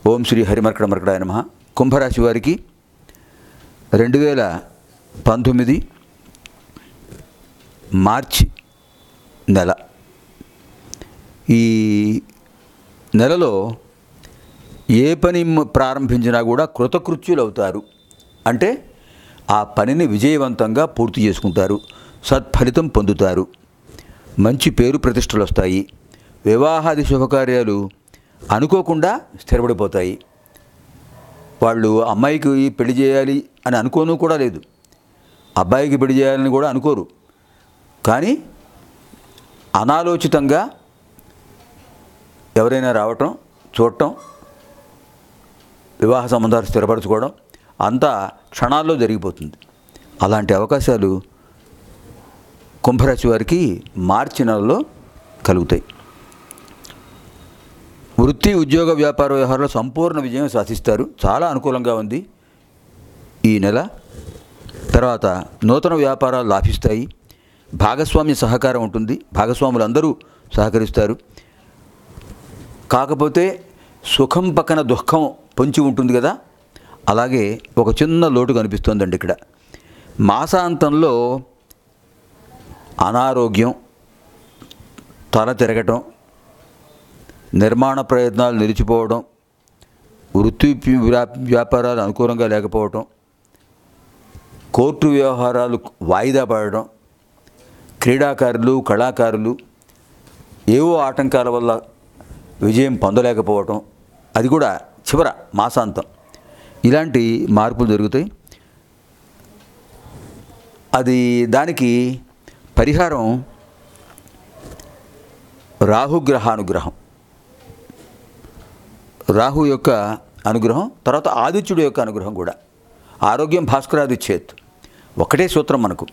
ఓం శ్రీ హరిమర్కడ మర్కడాయ నమ కుంభరాశి వారికి రెండు వేల పంతొమ్మిది మార్చి నెల ఈ నెలలో ఏ పని మ- ప్రారంభించినా కూడా కృతకృత్యులు అవుతారు అంటే ఆ పనిని విజయవంతంగా పూర్తి చేసుకుంటారు సత్ఫలితం పొందుతారు మంచి పేరు ప్రతిష్టలు వస్తాయి వివాహాది శుభకార్యాలు అనుకోకుండా స్థిరపడిపోతాయి వాళ్ళు అమ్మాయికి పెళ్లి చేయాలి అని అనుకోను కూడా లేదు అబ్బాయికి పెళ్లి చేయాలని కూడా అనుకోరు కానీ అనాలోచితంగా ఎవరైనా రావటం చూడటం వివాహ సంబంధాలు స్థిరపరచుకోవడం అంతా క్షణాల్లో జరిగిపోతుంది అలాంటి అవకాశాలు కుంభరాశి వారికి మార్చి నెలలో కలుగుతాయి వృత్తి ఉద్యోగ వ్యాపార వ్యవహారంలో సంపూర్ణ విజయం సాధిస్తారు చాలా అనుకూలంగా ఉంది ఈ నెల తర్వాత నూతన వ్యాపారాలు లాభిస్తాయి భాగస్వామ్య సహకారం ఉంటుంది భాగస్వాములు అందరూ సహకరిస్తారు కాకపోతే సుఖం పక్కన దుఃఖం పొంచి ఉంటుంది కదా అలాగే ఒక చిన్న లోటు కనిపిస్తోందండి ఇక్కడ మాసాంతంలో అనారోగ్యం తల తిరగటం నిర్మాణ ప్రయత్నాలు నిలిచిపోవడం వృత్తి వ్యా- వ్యాపారాలు అనుకూలంగా లేకపోవడం కోర్టు వ్యవహారాలు వాయిదా పడడం క్రీడాకారులు కళాకారులు ఏవో ఆటంకాల వల్ల విజయం పొందలేకపోవటం అది కూడా చివర మాసాంతం ఇలాంటి మార్పులు జరుగుతాయి అది దానికి పరిహారం రాహుగ్రహానుగ్రహం రాహు యొక్క అనుగ్రహం తర్వాత ఆదిత్యుడి యొక్క అనుగ్రహం కూడా ఆరోగ్యం భాస్కరాదిచ్చేత్ ఒకటే సూత్రం మనకు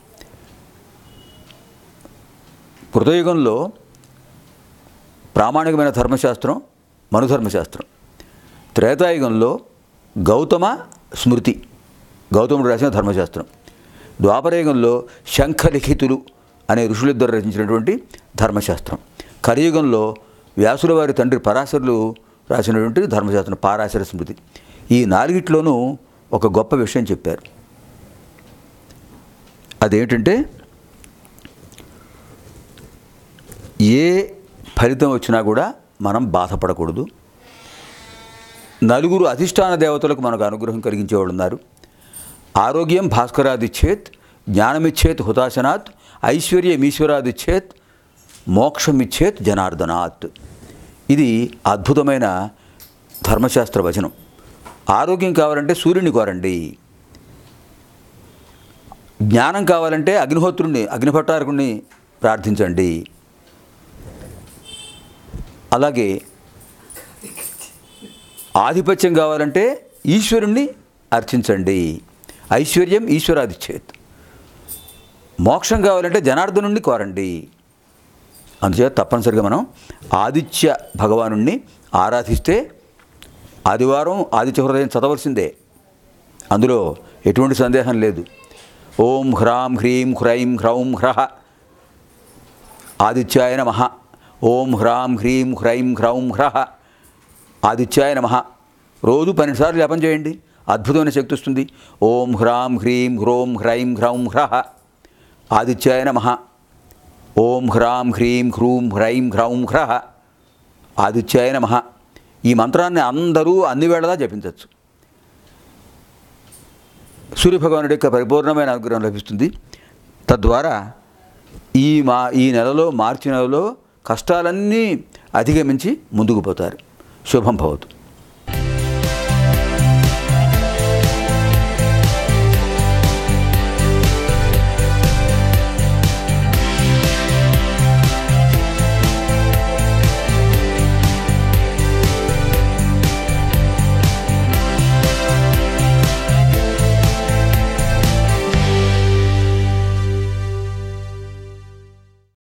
కృతయుగంలో ప్రామాణికమైన ధర్మశాస్త్రం మనుధర్మశాస్త్రం త్రేతాయుగంలో గౌతమ స్మృతి గౌతముడు రాసిన ధర్మశాస్త్రం ద్వాపరయుగంలో శంఖలిఖితులు అనే ఋషులిద్దరు రచించినటువంటి ధర్మశాస్త్రం కలియుగంలో వ్యాసుల వారి తండ్రి పరాశరులు రాసినటువంటి ధర్మశాస్త్రం పారాశర స్మృతి ఈ నాలుగిట్లోనూ ఒక గొప్ప విషయం చెప్పారు అదేంటంటే ఏ ఫలితం వచ్చినా కూడా మనం బాధపడకూడదు నలుగురు అధిష్టాన దేవతలకు మనకు అనుగ్రహం కలిగించేవాళ్ళు ఉన్నారు ఆరోగ్యం భాస్కరాదిచ్చేత్ జ్ఞానమిచ్చేత్ హుతాశనాత్ ఐశ్వర్యం ఈశ్వరాదిచ్చేత్ మోక్షమిచ్చేత్ జనార్దనాత్ ఇది అద్భుతమైన ధర్మశాస్త్ర వచనం ఆరోగ్యం కావాలంటే సూర్యుని కోరండి జ్ఞానం కావాలంటే అగ్నిహోత్రుణ్ణి అగ్నిభట్టారకుణ్ణి ప్రార్థించండి అలాగే ఆధిపత్యం కావాలంటే ఈశ్వరుణ్ణి అర్చించండి ఐశ్వర్యం ఈశ్వరాదిచ్చేత్ మోక్షం కావాలంటే జనార్దనుణ్ణి కోరండి అందుచేత తప్పనిసరిగా మనం ఆదిత్య భగవానుణ్ణి ఆరాధిస్తే ఆదివారం ఆదిత్య హృదయం చదవలసిందే అందులో ఎటువంటి సందేహం లేదు ఓం హ్రాం హ్రీం హ్రైం హ్రౌం హ్రహ ఆదిత్యాయ నమ ఓం హ్రాం హ్రీం హ్రైం హ్రౌం హ్రహ ఆదిత్యాయ నమ రోజు పన్నెండుసార్లు జపం చేయండి అద్భుతమైన శక్తి వస్తుంది ఓం హ్రాం హ్రీం హ్రోం హ్రైం హ్రౌం హ్రహ ఆదిత్యాయ నమ ఓం హ్రాం హ్రీం హ్రూం హ్రైం హ్రౌం హ్రహ ఆదిత్యాయ నమ ఈ మంత్రాన్ని అందరూ అన్ని వేళలా జపించవచ్చు సూర్యభగవానుడి యొక్క పరిపూర్ణమైన అనుగ్రహం లభిస్తుంది తద్వారా ఈ మా ఈ నెలలో మార్చి నెలలో కష్టాలన్నీ అధిగమించి ముందుకు పోతారు శుభం భవతు